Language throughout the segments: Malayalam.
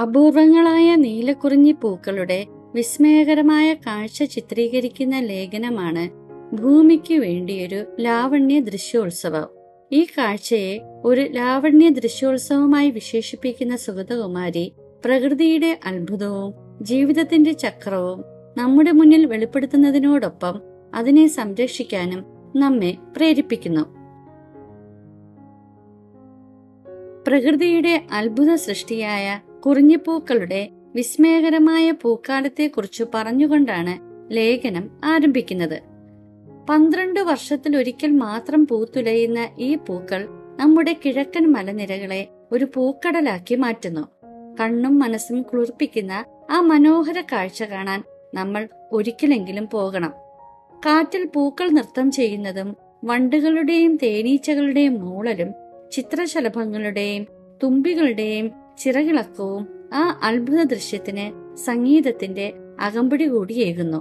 അപൂർവങ്ങളായ നീലക്കുറിഞ്ഞി പൂക്കളുടെ വിസ്മയകരമായ കാഴ്ച ചിത്രീകരിക്കുന്ന ലേഖനമാണ് ഭൂമിക്ക് വേണ്ടിയൊരു ലാവണ്യ ദൃശ്യോത്സവം ഈ കാഴ്ചയെ ഒരു ലാവണ്യ ദൃശ്യോത്സവമായി വിശേഷിപ്പിക്കുന്ന സുഗതകുമാരി പ്രകൃതിയുടെ അത്ഭുതവും ജീവിതത്തിന്റെ ചക്രവും നമ്മുടെ മുന്നിൽ വെളിപ്പെടുത്തുന്നതിനോടൊപ്പം അതിനെ സംരക്ഷിക്കാനും നമ്മെ പ്രേരിപ്പിക്കുന്നു പ്രകൃതിയുടെ അത്ഭുത സൃഷ്ടിയായ കുറിഞ്ഞിപ്പൂക്കളുടെ വിസ്മയകരമായ പൂക്കാലത്തെക്കുറിച്ച് പറഞ്ഞുകൊണ്ടാണ് ലേഖനം ആരംഭിക്കുന്നത് പന്ത്രണ്ട് വർഷത്തിൽ ഒരിക്കൽ മാത്രം പൂത്തുലയുന്ന ഈ പൂക്കൾ നമ്മുടെ കിഴക്കൻ മലനിരകളെ ഒരു പൂക്കടലാക്കി മാറ്റുന്നു കണ്ണും മനസ്സും കുളിർപ്പിക്കുന്ന ആ മനോഹര കാഴ്ച കാണാൻ നമ്മൾ ഒരിക്കലെങ്കിലും പോകണം കാറ്റിൽ പൂക്കൾ നൃത്തം ചെയ്യുന്നതും വണ്ടുകളുടെയും തേനീച്ചകളുടെയും മൂളലും ചിത്രശലഭങ്ങളുടെയും തുമ്പികളുടെയും ചിറകിളക്കവും ആ അത്ഭുത ദൃശ്യത്തിന് സംഗീതത്തിന്റെ അകമ്പടി കൂടിയേകുന്നു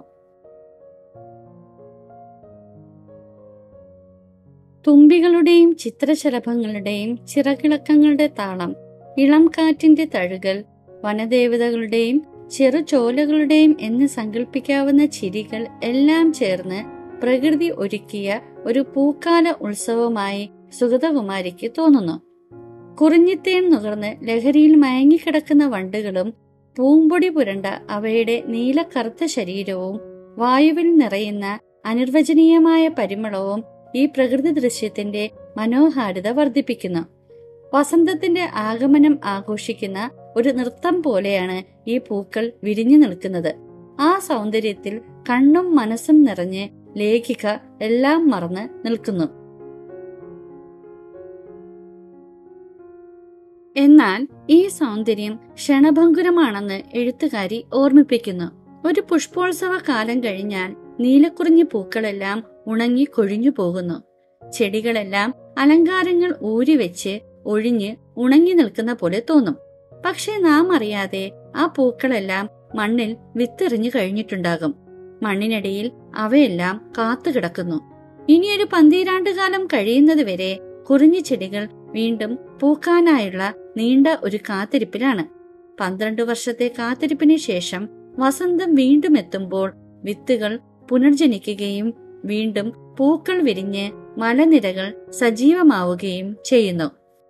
തുമ്പികളുടെയും ചിത്രശലഭങ്ങളുടെയും ചിറകിളക്കങ്ങളുടെ താളം ഇളം കാറ്റിന്റെ തഴുകൽ വനദേവതകളുടെയും ചെറുചോലകളുടെയും എന്ന് സങ്കല്പിക്കാവുന്ന ചിരികൾ എല്ലാം ചേർന്ന് പ്രകൃതി ഒരുക്കിയ ഒരു പൂക്കാല ഉത്സവമായി സുഗതകുമാരിക്ക് തോന്നുന്നു കുറിഞ്ഞിത്തേൻ നുകർന്ന് ലഹരിയിൽ മയങ്ങിക്കിടക്കുന്ന വണ്ടുകളും പൂമ്പൊടി പുരണ്ട അവയുടെ നീലക്കറുത്ത ശരീരവും വായുവിൽ നിറയുന്ന അനിർവചനീയമായ പരിമളവും ഈ പ്രകൃതി ദൃശ്യത്തിന്റെ മനോഹാരിത വർദ്ധിപ്പിക്കുന്നു വസന്തത്തിന്റെ ആഗമനം ആഘോഷിക്കുന്ന ഒരു നൃത്തം പോലെയാണ് ഈ പൂക്കൾ വിരിഞ്ഞു നിൽക്കുന്നത് ആ സൗന്ദര്യത്തിൽ കണ്ണും മനസ്സും നിറഞ്ഞ് ലേഖിക എല്ലാം മറന്ന് നിൽക്കുന്നു എന്നാൽ ഈ സൗന്ദര്യം ക്ഷണഭങ്കുരമാണെന്ന് എഴുത്തുകാരി ഓർമ്മിപ്പിക്കുന്നു ഒരു പുഷ്പോത്സവ കാലം കഴിഞ്ഞാൽ നീലക്കുറിഞ്ഞി പൂക്കളെല്ലാം ഉണങ്ങി കൊഴിഞ്ഞു പോകുന്നു ചെടികളെല്ലാം അലങ്കാരങ്ങൾ ഊരിവെച്ച് ഒഴിഞ്ഞ് ഉണങ്ങി നിൽക്കുന്ന പോലെ തോന്നും പക്ഷെ നാം അറിയാതെ ആ പൂക്കളെല്ലാം മണ്ണിൽ വിത്തെറിഞ്ഞു കഴിഞ്ഞിട്ടുണ്ടാകും മണ്ണിനടിയിൽ അവയെല്ലാം കാത്തുകിടക്കുന്നു ഇനിയൊരു പന്തീരാണ്ട് കാലം കഴിയുന്നത് വരെ കുറിഞ്ഞി ചെടികൾ വീണ്ടും പൂക്കാനായുള്ള നീണ്ട ഒരു കാത്തിരിപ്പിലാണ് പന്ത്രണ്ട് വർഷത്തെ കാത്തിരിപ്പിന് ശേഷം വസന്തം വീണ്ടും എത്തുമ്പോൾ വിത്തുകൾ പുനർജനിക്കുകയും വീണ്ടും പൂക്കൾ വിരിഞ്ഞ് മലനിരകൾ സജീവമാവുകയും ചെയ്യുന്നു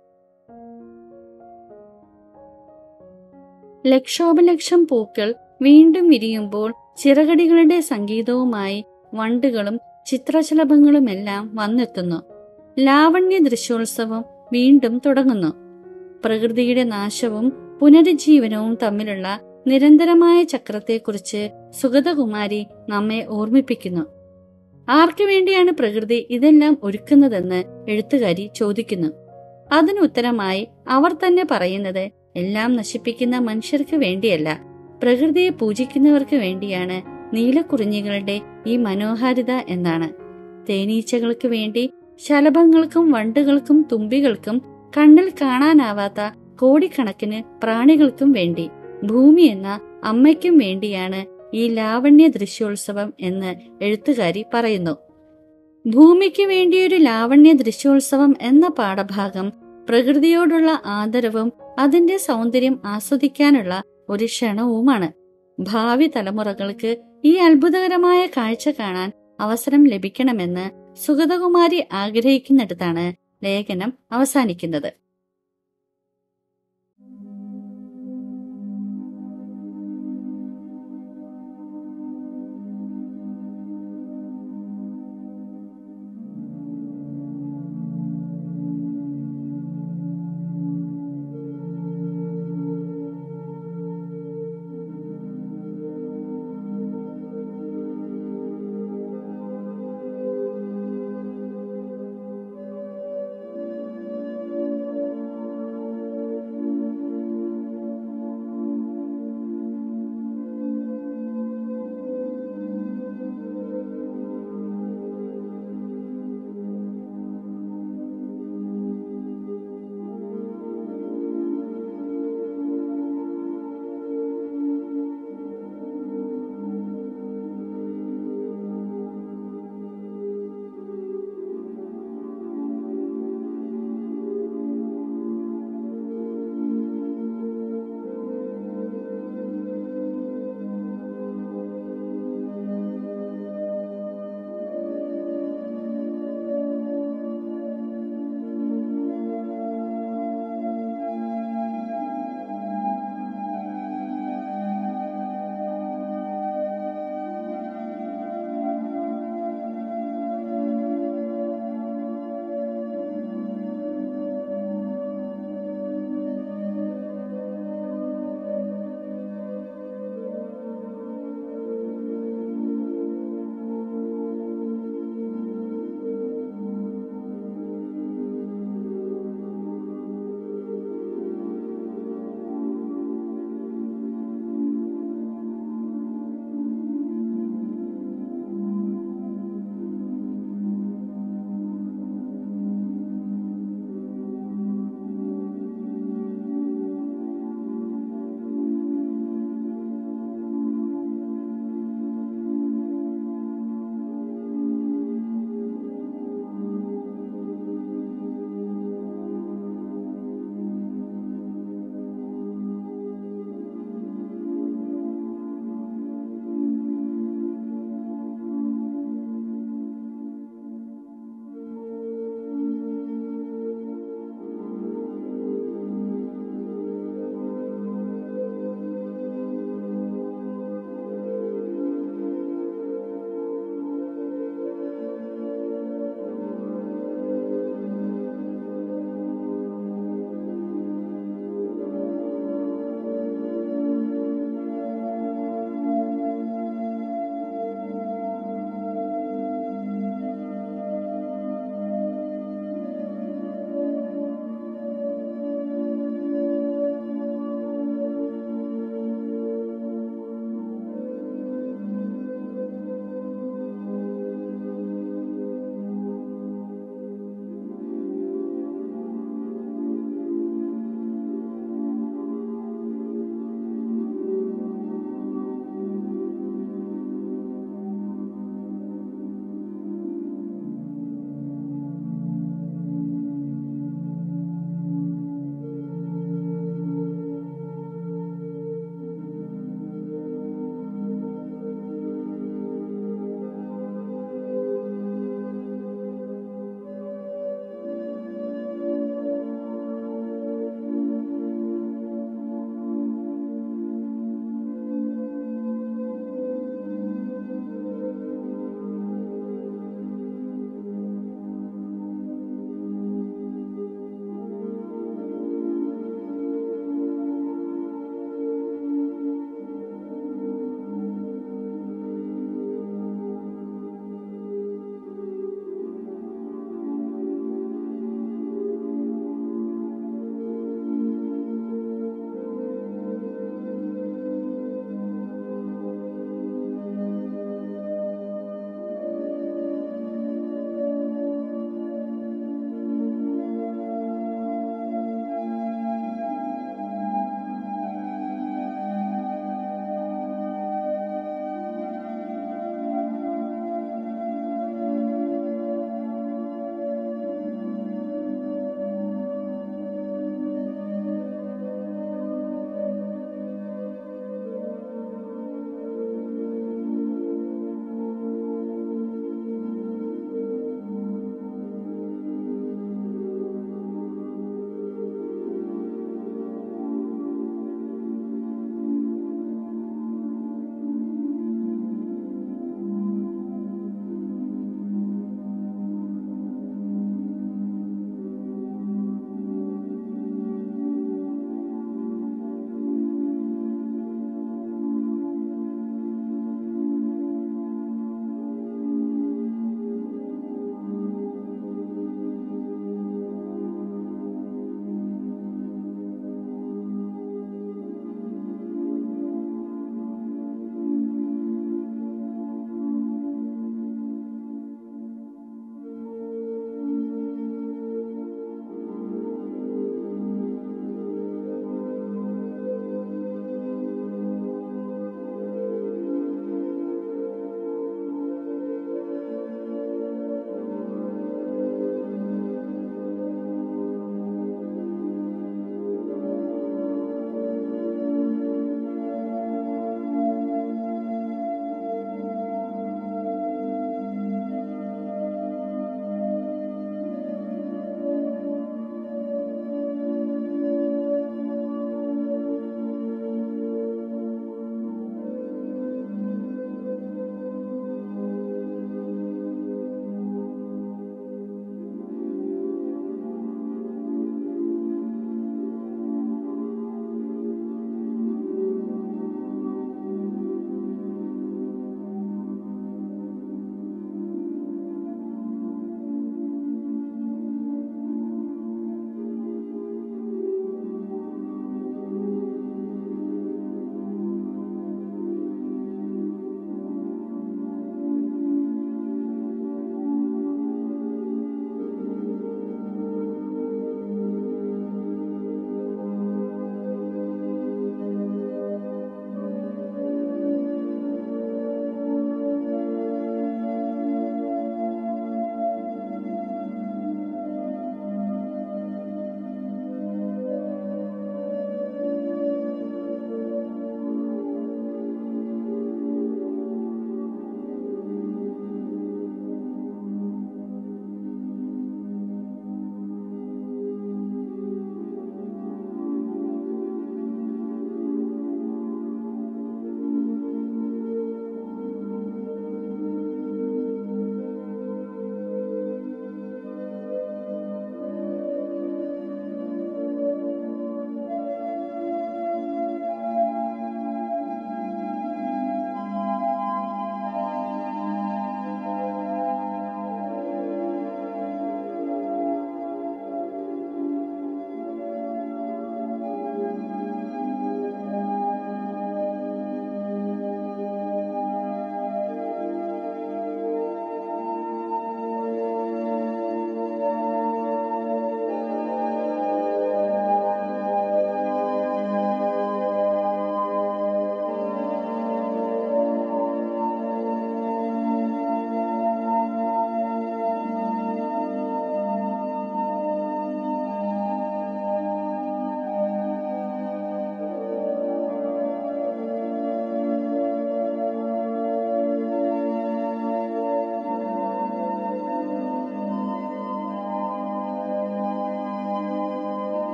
ലക്ഷോപലക്ഷം പൂക്കൾ വീണ്ടും വിരിയുമ്പോൾ ചിറകടികളുടെ സംഗീതവുമായി വണ്ടുകളും ചിത്രശലഭങ്ങളുമെല്ലാം വന്നെത്തുന്നു ലാവണ്യ ദൃശ്യോത്സവം വീണ്ടും തുടങ്ങുന്നു പ്രകൃതിയുടെ നാശവും പുനരുജ്ജീവനവും തമ്മിലുള്ള നിരന്തരമായ ചക്രത്തെക്കുറിച്ച് സുഗതകുമാരി നമ്മെ ഓർമ്മിപ്പിക്കുന്നു ആർക്കു വേണ്ടിയാണ് പ്രകൃതി ഇതെല്ലാം ഒരുക്കുന്നതെന്ന് എഴുത്തുകാരി ചോദിക്കുന്നു അതിനുത്തരമായി അവർ തന്നെ പറയുന്നത് എല്ലാം നശിപ്പിക്കുന്ന മനുഷ്യർക്ക് വേണ്ടിയല്ല പ്രകൃതിയെ പൂജിക്കുന്നവർക്ക് വേണ്ടിയാണ് നീലക്കുറിഞ്ഞികളുടെ ഈ മനോഹാരിത എന്നാണ് തേനീച്ചകൾക്ക് വേണ്ടി ശലഭങ്ങൾക്കും വണ്ടുകൾക്കും തുമ്പികൾക്കും കണ്ണിൽ കാണാനാവാത്ത കോടിക്കണക്കിന് പ്രാണികൾക്കും വേണ്ടി ഭൂമി എന്ന അമ്മയ്ക്കും വേണ്ടിയാണ് ഈ ലാവണ്യ ദൃശ്യോത്സവം എന്ന് എഴുത്തുകാരി പറയുന്നു ഭൂമിക്ക് വേണ്ടിയൊരു ലാവണ്യ ദൃശ്യോത്സവം എന്ന പാഠഭാഗം പ്രകൃതിയോടുള്ള ആദരവും അതിന്റെ സൗന്ദര്യം ആസ്വദിക്കാനുള്ള ഒരു ക്ഷണവുമാണ് ഭാവി തലമുറകൾക്ക് ഈ അത്ഭുതകരമായ കാഴ്ച കാണാൻ അവസരം ലഭിക്കണമെന്ന് സുഗതകുമാരി ആഗ്രഹിക്കുന്നിടത്താണ് ലേഖനം അവസാനിക്കുന്നത്